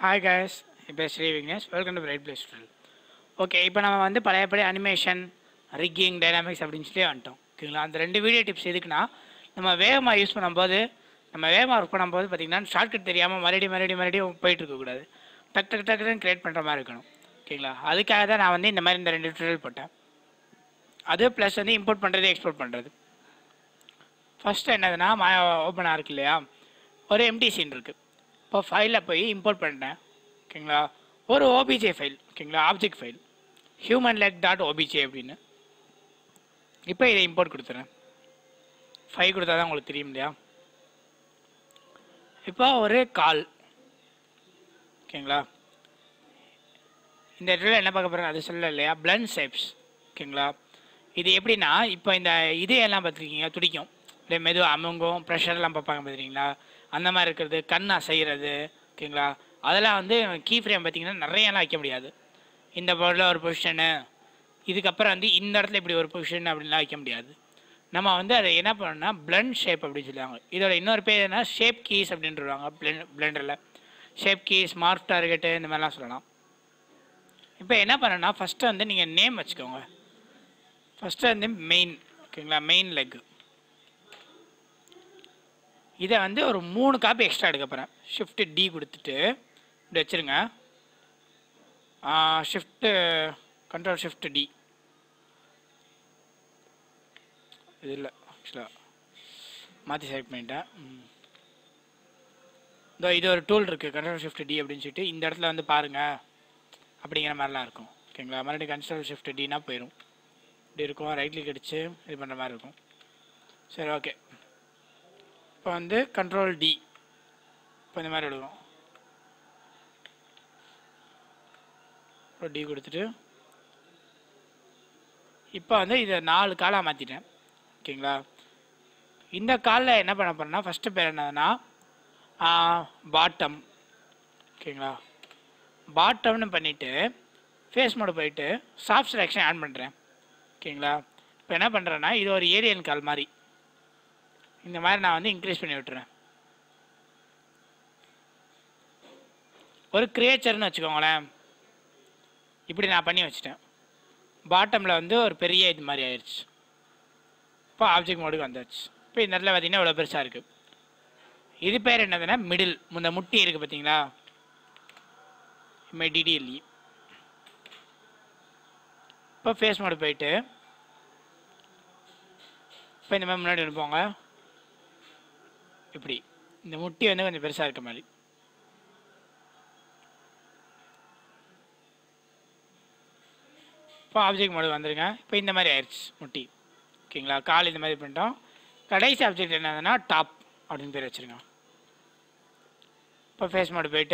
Hi guys இப்போ Shri Vignesh welcome to bright place okay இப்போ நம்ம வந்து பழையபடி அனிமேஷன் ரிக்கிங் டைனாமிக்ஸ் அப்படின்னு சொல்லி வந்துட்டோம் ஓகேங்களா அந்த ரெண்டு வீடியோ டிப்ஸ் எதுக்குன்னா நம்ம வேகமாக யூஸ் பண்ணும்போது நம்ம வேகமாக ஒர்க் பண்ணும்போது பார்த்தீங்கன்னா ஷார்ட்கட் தெரியாமல் மறுபடியும் மறுபடியும் மறுபடியும் போயிட்டு இருக்கக்கூடாது டக் டக் டக்குன்னு கிரியேட் பண்ணுற மாதிரி இருக்கணும் ஓகேங்களா அதுக்காக தான் நான் வந்து இந்த மாதிரி இந்த ரெண்டு டுட்டோரியல் போட்டேன் அது ப்ளஸ் வந்து இம்போர்ட் பண்ணுறது எக்ஸ்போர்ட் பண்ணுறது ஃபஸ்ட்டு என்னதுன்னா மா ஓப்பனாக இருக்கு இல்லையா ஒரு எம்டி சீன் இருக்குது இப்போ ஃபைலில் போய் இம்போர்ட் பண்ணிட்டேன் ஓகேங்களா ஒரு ஓபிஜே ஃபைல் ஓகேங்களா object file human leg dot OBJ அப்படின்னு இப்போ இதை இம்போர்ட் கொடுத்துறேன் ஃபைல் கொடுத்தா தான் உங்களுக்கு தெரியும் இல்லையா இப்போ ஒரு கால் ஓகேங்களா இந்த இடத்துல என்ன பார்க்க போகிறேன் அது சொல்லல இல்லையா பிளண்ட் ஷேப்ஸ் ஓகேங்களா இது எப்படின்னா இப்போ இந்த இது எல்லாம் பார்த்துருக்கீங்க துடிக்கும் அப்படியே மெதுவாக அமுங்கும் ப்ரெஷர்லாம் பார்ப்பாங்க பார்த்துருக்கீங்களா அந்த மாதிரி இருக்கிறது கண் அசைகிறது ஓகேங்களா அதெல்லாம் வந்து கீ ஃப்ரேம் பார்த்தீங்கன்னா நிறையலாம் வைக்க முடியாது இந்த பொருளில் ஒரு பொசிஷனு இதுக்கப்புறம் வந்து இந்த இடத்துல இப்படி ஒரு பொசிஷன் அப்படின்லாம் வைக்க முடியாது நம்ம வந்து அதை என்ன பண்ணோம்னா பிளண்ட் ஷேப் அப்படின்னு சொல்லுவாங்க இதோட இன்னொரு பேர் என்ன ஷேப் கீஸ் அப்படின்றாங்க பிளெண்ட் பிளெண்டரில் ஷேப் கீஸ் மார்க் டார்கெட்டு இந்த மாதிரிலாம் சொல்லலாம் இப்போ என்ன பண்ணணும்னா ஃபஸ்ட்டு வந்து நீங்கள் நேம் வச்சுக்கோங்க ஃபஸ்ட்டு வந்து மெயின் ஓகேங்களா மெயின் லெக் இதை வந்து ஒரு மூணு காப்பி எக்ஸ்ட்ரா எடுக்க போகிறேன் ஷிஃப்ட்டு டி கொடுத்துட்டு இப்படி வச்சுருங்க ஷிஃப்ட்டு கண்ட்ரோல் ஷிஃப்ட் டி இது இல்லை ஆக்சுவலாக மாற்றி செலக்ட் பண்ணிட்டேன் ம். இதோ இது ஒரு டூல் இருக்குது கண்ட்ரோல் ஷிஃப்ட் டி அப்படின்னு சொல்லிட்டு இந்த இடத்துல வந்து பாருங்கள் அப்படிங்கிற மாதிரிலாம் இருக்கும் ஓகேங்களா மறுபடியும் கண்ட்ரோல் ஷிஃப்ட் டினா போயிடும் இப்படி இருக்கும் ரைட் கிளிக் அடித்து இது பண்ணுற மாதிரி இருக்கும் சரி ஓகே இப்போ வந்து கண்ட்ரோல் டி இப்போ இந்த மாதிரி எழுதுவோம் டி கொடுத்துட்டு இப்போ வந்து இதை நாலு காலாக மாற்றிட்டேன் ஓகேங்களா இந்த காலில் என்ன பண்ண போறேன்னா ஃபஸ்ட்டு பேர் என்னதுன்னா பாட்டம் ஓகேங்களா பாட்டம்னு பண்ணிவிட்டு ஃபேஸ் மோடு போயிட்டு சாஃப்ட் செலெக்ஷன் ஆட் பண்ணுறேன் ஓகேங்களா இப்போ என்ன பண்ணுறேன்னா இது ஒரு ஏரியன் கால் மாதிரி இந்த மாதிரி நான் வந்து இன்க்ரீஸ் பண்ணி விட்டுறேன் ஒரு கிரியேச்சர்னு வச்சுக்கோங்களேன் இப்படி நான் பண்ணி வச்சுட்டேன் பாட்டமில் வந்து ஒரு பெரிய இது மாதிரி ஆயிடுச்சு இப்போ ஆப்ஜெக்ட் மோடுக்கு வந்தாச்சு இப்போ இந்த இடத்துல பார்த்தீங்கன்னா இவ்வளோ பெருசாக இருக்குது இது பேர் என்னதுன்னா மிடில் இந்த முட்டி இருக்குது பார்த்தீங்களா மெடிடிஎல்இ இப்போ ஃபேஸ் மோடு போயிட்டு இப்போ இந்த மாதிரி முன்னாடி அனுப்புவாங்க இப்படி இந்த முட்டி வந்து கொஞ்சம் பெருசாக இருக்க மாதிரி இப்போ ஆப்ஜெக்ட் மோடு வந்துருங்க இப்போ இந்த மாதிரி ஆயிடுச்சு முட்டி ஓகேங்களா கால் இந்த மாதிரி பண்ணிட்டோம் கடைசி ஆப்ஜெக்ட் என்னதுன்னா டாப் அப்படின்னு பேர் வச்சுருங்க இப்போ ஃபேஸ் மோடு போயிட்டு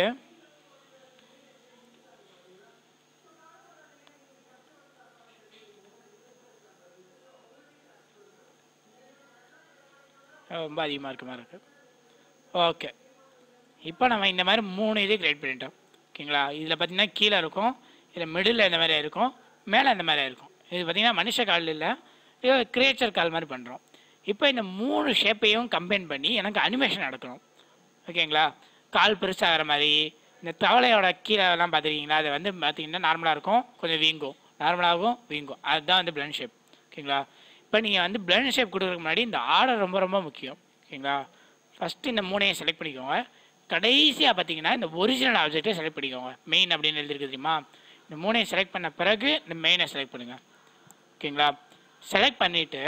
ரொம்ப அதிகமாக இருக்க மாதிரி இருக்குது ஓகே இப்போ நம்ம இந்த மாதிரி மூணு இது கிரியேட் பண்ணிட்டோம் ஓகேங்களா இதில் பார்த்தீங்கன்னா கீழே இருக்கும் இதில் மிடில் இந்த மாதிரி இருக்கும் மேலே இந்த மாதிரி இருக்கும் இது பார்த்தீங்கன்னா மனுஷ கால் இல்லை இது கிரியேச்சர் கால் மாதிரி பண்ணுறோம் இப்போ இந்த மூணு ஷேப்பையும் கம்பைன் பண்ணி எனக்கு அனிமேஷன் நடக்கணும் ஓகேங்களா கால் பெருசாகிற மாதிரி இந்த தவளையோட கீழெல்லாம் பார்த்துருக்கீங்களா அது வந்து பார்த்தீங்கன்னா நார்மலாக இருக்கும் கொஞ்சம் வீங்கும் நார்மலாகவும் வீங்கும் அதுதான் வந்து பிளண்ட் ஷேப் ஓகேங்களா இப்போ நீங்கள் வந்து பிளண்ட் ஷேப் கொடுக்குறதுக்கு முன்னாடி இந்த ஆர்டர் ரொம்ப ரொம்ப முக்கியம் ஓகேங்களா ஃபஸ்ட்டு இந்த மூணையும் செலக்ட் பண்ணிக்கோங்க கடைசியாக பார்த்தீங்கன்னா இந்த ஒரிஜினல் ஆப்ஜெக்டை செலக்ட் பண்ணிக்கோங்க மெயின் அப்படின்னு எழுதிருக்கு தெரியுமா இந்த மூணையும் செலக்ட் பண்ண பிறகு இந்த மெயினை செலக்ட் பண்ணுங்கள் ஓகேங்களா செலக்ட் பண்ணிவிட்டு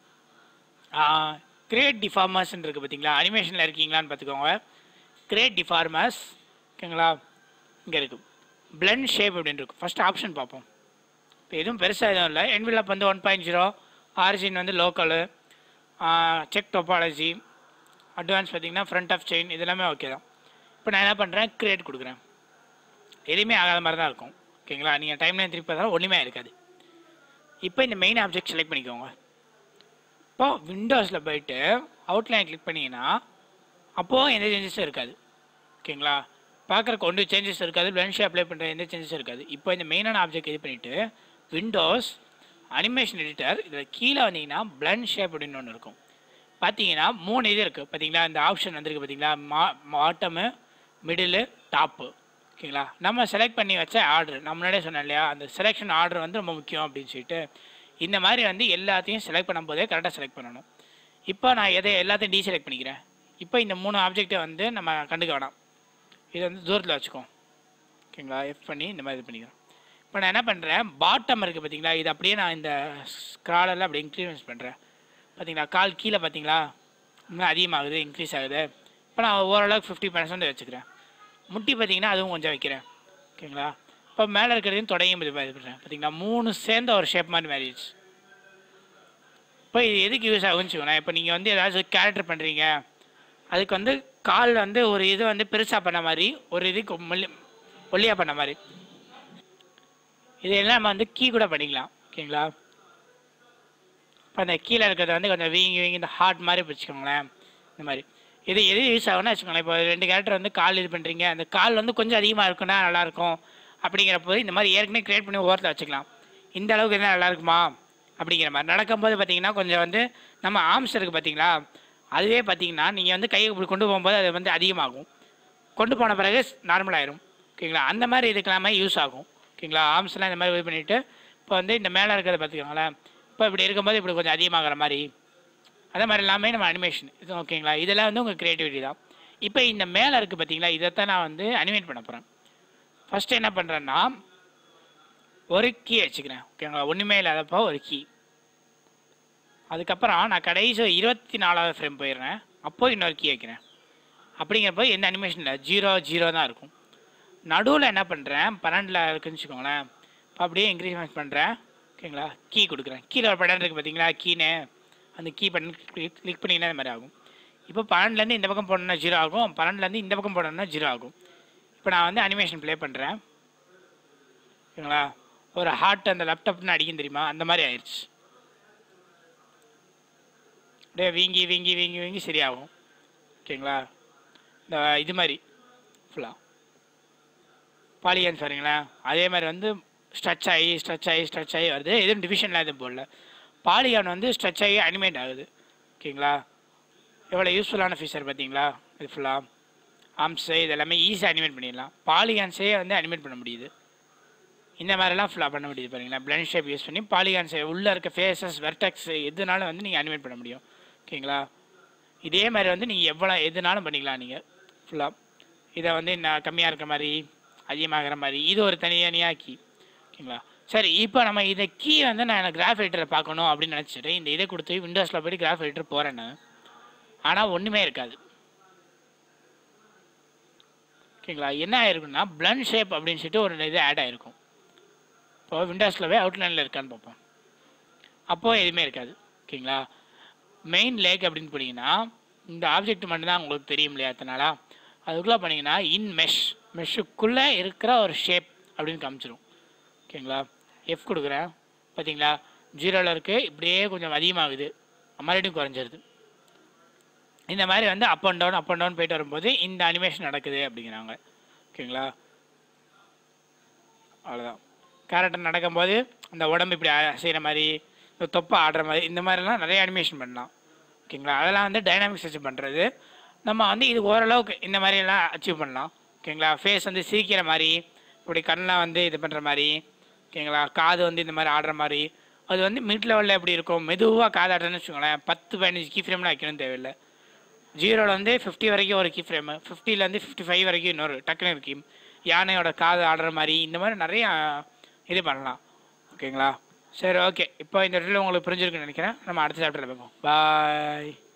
கிரியேட் டிஃபார்மர்ஸ் இருக்குது பார்த்தீங்களா அனிமேஷனில் இருக்கீங்களான்னு பார்த்துக்கோங்க கிரியேட் டிஃபார்மர்ஸ் ஓகேங்களா இங்கே இருக்குது பிளண்ட் ஷேப் அப்படின்னு இருக்கும் ஃபஸ்ட் ஆப்ஷன் பார்ப்போம் இப்போ எதுவும் பெருசாக எதுவும் இல்லை என்விலப் வந்து ஒன் பாயிண்ட் ஜீரோ ஆரிஜின் வந்து லோக்கலு செக் டொபாலஜி அட்வான்ஸ் பார்த்தீங்கன்னா ஃப்ரண்ட் ஆஃப் செயின் இதெல்லாமே ஓகே தான் இப்போ நான் என்ன பண்ணுறேன் கிரியேட் கொடுக்குறேன் எதுவுமே ஆகாத மாதிரி தான் இருக்கும் ஓகேங்களா நீங்கள் டைம் லைன் திருப்பி பார்த்தாலும் ஒன்றுமே இருக்காது இப்போ இந்த மெயின் ஆப்ஜெக்ட் செலக்ட் பண்ணிக்கோங்க இப்போ விண்டோஸில் போயிட்டு அவுட்லைன் கிளிக் பண்ணிங்கன்னா அப்போது எந்த சேஞ்சஸும் இருக்காது ஓகேங்களா பார்க்குறக்கு ஒன்று சேஞ்சஸ் இருக்காது பிளன்ஷே அப்ளை பண்ணுற எந்த சேஞ்சஸும் இருக்காது இப்போ இந்த மெயினான ஆப்ஜெக்ட் இது பண்ணிவிட்டு விண்டோஸ் அனிமேஷன் எடிட்டர் இதில் கீழே வந்தீங்கன்னா பிளண்ட் ஷேப் அப்படின்னு ஒன்று இருக்கும் பார்த்தீங்கன்னா மூணு இது இருக்குது பார்த்தீங்களா இந்த ஆப்ஷன் வந்திருக்கு பார்த்தீங்களா மா பாட்டமு மிடிலு டாப்பு ஓகேங்களா நம்ம செலக்ட் பண்ணி வச்ச ஆர்டர் நம்ம முன்னாடியே சொன்னேன் இல்லையா அந்த செலெக்ஷன் ஆர்டர் வந்து ரொம்ப முக்கியம் அப்படின்னு சொல்லிட்டு இந்த மாதிரி வந்து எல்லாத்தையும் செலக்ட் பண்ணும்போதே கரெக்டாக செலக்ட் பண்ணணும் இப்போ நான் எதை எல்லாத்தையும் டீசெலக்ட் பண்ணிக்கிறேன் இப்போ இந்த மூணு ஆப்ஜெக்ட்டை வந்து நம்ம கண்டுக்க வேணாம் இதை வந்து தூரத்தில் வச்சுக்கோ ஓகேங்களா எஃப் பண்ணி இந்த மாதிரி இது பண்ணிக்கிறோம் இப்போ நான் என்ன பண்ணுறேன் பாட்டம் இருக்குது பார்த்தீங்களா இது அப்படியே நான் இந்த ஸ்க்ராலரில் அப்படியே இன்க்ரீஸ் பண்ணுறேன் பார்த்தீங்களா கால் கீழே பார்த்தீங்களா இன்னும் அதிகமாகுது இன்க்ரீஸ் ஆகுது இப்போ நான் ஓரளவுக்கு ஃபிஃப்டி பர்சன்ட் வச்சுக்கிறேன் முட்டி பார்த்தீங்கன்னா அதுவும் கொஞ்சம் வைக்கிறேன் ஓகேங்களா இப்போ மேலே இருக்கிறதையும் தொடையும் இது மாதிரி பண்ணுறேன் பார்த்தீங்களா மூணு சேர்ந்த ஒரு ஷேப் மாதிரி மாறிடுச்சு இப்போ இது எதுக்கு யூஸ் ஆகும்னு வச்சுக்கோங்களேன் இப்போ நீங்கள் வந்து ஏதாச்சும் கேரக்டர் பண்ணுறீங்க அதுக்கு வந்து கால் வந்து ஒரு இது வந்து பெருசாக பண்ண மாதிரி ஒரு இதுக்கு மொல்லி ஒல்லியாக பண்ண மாதிரி இதெல்லாம் நம்ம வந்து கீ கூட பண்ணிக்கலாம் ஓகேங்களா இப்போ அந்த கீழே இருக்கிறத வந்து கொஞ்சம் வீங்கி வீங்கி இந்த ஹார்ட் மாதிரி வச்சுக்கோங்களேன் இந்த மாதிரி இது எது யூஸ் ஆகும்னு வச்சுக்கோங்களேன் இப்போ ரெண்டு கேரக்டர் வந்து கால் இது பண்ணுறீங்க அந்த கால் வந்து கொஞ்சம் அதிகமாக இருக்குன்னா நல்லாயிருக்கும் அப்படிங்கிறப்போ இந்த மாதிரி ஏற்கனவே கிரியேட் பண்ணி ஓரத்தில் வச்சுக்கலாம் இந்த அளவுக்கு இருந்தால் நல்லா இருக்குமா அப்படிங்கிற மாதிரி நடக்கும்போது பார்த்தீங்கன்னா கொஞ்சம் வந்து நம்ம ஆர்ம்ஸ் இருக்குது பார்த்தீங்களா அதுவே பார்த்தீங்கன்னா நீங்கள் வந்து கையை இப்படி கொண்டு போகும்போது அது வந்து அதிகமாகும் கொண்டு போன பிறகு நார்மல் ஆயிரும் ஓகேங்களா அந்த மாதிரி இதுக்கெல்லாமே யூஸ் ஆகும் ஓகேங்களா ஆர்ம்ஸ்லாம் இந்த மாதிரி இது பண்ணிவிட்டு இப்போ வந்து இந்த மேலே இருக்கிறத பார்த்துக்கோங்களேன் இப்போ இப்படி இருக்கும்போது இப்படி கொஞ்சம் அதிகமாகிற மாதிரி அதே மாதிரி எல்லாமே நம்ம அனிமேஷன் இது ஓகேங்களா இதெல்லாம் வந்து உங்கள் க்ரியேட்டிவிட்டி தான் இப்போ இந்த மேலே இருக்குது பார்த்தீங்களா இதைத்தான் நான் வந்து அனிமேட் பண்ண போகிறேன் ஃபஸ்ட்டு என்ன பண்ணுறேன்னா ஒரு கீ வச்சுக்கிறேன் ஓகேங்களா ஒன்றுமே இல்லாதப்போ ஒரு கீ அதுக்கப்புறம் நான் கடைசி இருபத்தி நாலாவது ஃப்ரேம் போயிடுறேன் அப்போ இன்னொரு கீ வைக்கிறேன் அப்படிங்கிறப்போ எந்த அனிமேஷன் இல்லை ஜீரோ ஜீரோ தான் இருக்கும் நடுவில் என்ன பண்ணுறேன் பன்னெண்டில் இருக்குன்னு வச்சுக்கோங்களேன் இப்போ அப்படியே இன்க்ரீஸ்மெண்ட் பண்ணுறேன் ஓகேங்களா கீ கொடுக்குறேன் கீழே ஒரு பட்டன் இருக்குது பார்த்தீங்களா கீனு அந்த கீ பண்ணி கிளிக் கிளிக் பண்ணிங்கன்னா இந்த மாதிரி ஆகும் இப்போ பன்னெண்டுலேருந்து இந்த பக்கம் போடணும்னா ஜீரோ ஆகும் பன்னெண்டுலேருந்து இந்த பக்கம் போடணும்னா ஜீரோ ஆகும் இப்போ நான் வந்து அனிமேஷன் ப்ளே பண்ணுறேன் ஓகேங்களா ஒரு ஹார்ட் அந்த லேப்டாப்னு அடிக்கும் தெரியுமா அந்த மாதிரி ஆயிடுச்சு அப்படியே வீங்கி வீங்கி வீங்கி வீங்கி சரியாகும் ஓகேங்களா இந்த இது மாதிரி ஃபுல்லாக பாலிகன்ஸ் வரீங்களா அதே மாதிரி வந்து ஸ்ட்ரெச் ஆகி ஸ்ட்ரெச் ஆகி ஸ்ட்ரெச் ஆகி வருது எதுவும் டிவிஷன்லாம் எதுவும் போடல பாலிகான் வந்து ஸ்ட்ரெச் ஆகி அனிமேட் ஆகுது ஓகேங்களா எவ்வளோ யூஸ்ஃபுல்லான ஃபீச்சர் பார்த்தீங்களா இது ஃபுல்லாக ஆம்ஸு இது எல்லாமே ஈஸியாக அனிமேட் பண்ணிடலாம் பாலிகான்ஸே வந்து அனிமேட் பண்ண முடியுது இந்த மாதிரிலாம் ஃபுல்லாக பண்ண முடியுது பாருங்களா பிளண்ட் ஷேப் யூஸ் பண்ணி பாலிகான்ஸ் உள்ளே இருக்க ஃபேஸஸ் வெர்டெக்ஸ் எதுனாலும் வந்து நீங்கள் அனிமேட் பண்ண முடியும் ஓகேங்களா இதே மாதிரி வந்து நீங்கள் எவ்வளோ எதுனாலும் பண்ணிக்கலாம் நீங்கள் ஃபுல்லாக இதை வந்து நான் கம்மியாக இருக்க மாதிரி அதிகமாகிற மாதிரி இது ஒரு தனித்தனியாக கீ ஓகேங்களா சரி இப்போ நம்ம இதை கீ வந்து நான் எனக்கு கிராஃப் எடிட்டரை பார்க்கணும் அப்படின்னு நினச்சிட்டு இந்த இதை கொடுத்து விண்டோஸில் போய்ட்டு கிராஃப் எடிட்டர் போகிறேன்னு ஆனால் ஒன்றுமே இருக்காது ஓகேங்களா என்ன ஆயிருக்குன்னா பிளண்ட் ஷேப் அப்படின்னு சொல்லிட்டு ஒரு இது ஆட் ஆயிருக்கும் இப்போ விண்டோஸில் போய் அவுட்லைனில் இருக்கான்னு பார்ப்போம் அப்போது எதுவுமே இருக்காது ஓகேங்களா மெயின் லேக் அப்படின்னு போனீங்கன்னா இந்த ஆப்ஜெக்ட் மட்டும்தான் உங்களுக்கு தெரியும் இல்லையா அதனால அதுக்குள்ளே போனீங்கன்னா இன் மெஷ் மெஷ்ஷுக்குள்ளே இருக்கிற ஒரு ஷேப் அப்படின்னு காமிச்சிரும் ஓகேங்களா எஃப் கொடுக்குறேன் பார்த்தீங்களா ஜீரோவில் இருக்குது இப்படியே கொஞ்சம் அதிகமாகுது மறுபடியும் குறைஞ்சிருது இந்த மாதிரி வந்து up and down up and down போயிட்டு வரும்போது இந்த அனிமேஷன் நடக்குது அப்படிங்கிறாங்க ஓகேங்களா அவ்வளோதான் கேரக்டர் நடக்கும்போது அந்த உடம்பு இப்படி செய்கிற மாதிரி இந்த தொப்பை ஆடுற மாதிரி இந்த மாதிரிலாம் நிறைய அனிமேஷன் பண்ணலாம் ஓகேங்களா அதெல்லாம் வந்து டைனாமிக் ஸ்டிச் பண்ணுறது நம்ம வந்து இது ஓரளவுக்கு இந்த மாதிரியெல்லாம் அச்சீவ் பண்ணலாம் ஓகேங்களா ஃபேஸ் வந்து சிரிக்கிற மாதிரி இப்படி கண்ணெலாம் வந்து இது பண்ணுற மாதிரி ஓகேங்களா காது வந்து இந்த மாதிரி ஆடுற மாதிரி அது வந்து மிட் லெவலில் எப்படி இருக்கும் மெதுவாக காது ஆடுறேன்னு வச்சுக்கோங்களேன் பத்து பதினஞ்சு கீ ஃப்ரேம்லாம் வைக்கணும் தேவையில்லை ஜீரோவில் வந்து ஃபிஃப்டி வரைக்கும் ஒரு கீ ஃப்ரேமு ஃபிஃப்டிலேருந்து ஃபிஃப்டி ஃபைவ் வரைக்கும் இன்னொரு டக்குனு இருக்கு யானையோட காது ஆடுற மாதிரி இந்த மாதிரி நிறையா இது பண்ணலாம் ஓகேங்களா சரி ஓகே இப்போ இந்த இடத்துல உங்களுக்கு புரிஞ்சிருக்குன்னு நினைக்கிறேன் நம்ம அடுத்த சாப்டரில் பார்ப்போம் பாய்